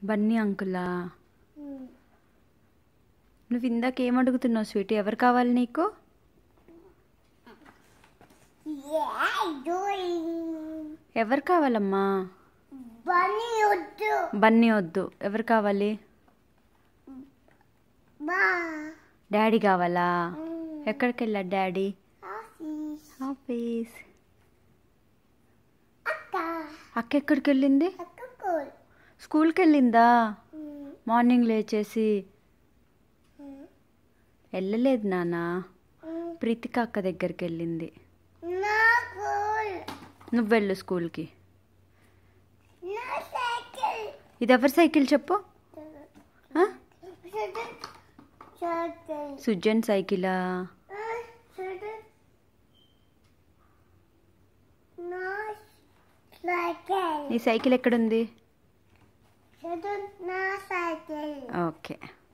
బన్నీ అంకులా నువ్వు ఇందాక ఏం అడుగుతున్నావు స్వీట్ ఎవరు కావాలి నీకు Yeah, doing. ఎవరు కావాలమ్మా Bunny వద్దు బన్నీ వద్దు ఎవరు కావాలి బా డాడీ కావాలా ఎక్కడికి వెళ్ళాడు డాడీ ఆఫీస్ ఆఫీస్ అక్క అక్క ఎక్కడికి వెళ్ళింది అక్క కూల్ స్కూల్కి వెళ్ళిందా మార్నింగ్ లేచేసి వెళ్ళలేదు నాన్న ప్రీతిక అక్క దగ్గరికి వెళ్ళింది నా కూల్ నువ్వు వెళ్ళు స్కూల్కి నా సైకిల్ ఇది ఎవరి సైకిల్ చెప్పు ఆ? సైకిల్ సుజన్ సైకిలా నా సైకిల్ నీ సైకిల్ ఎక్కడుంది నా సైకిల్ ఓకే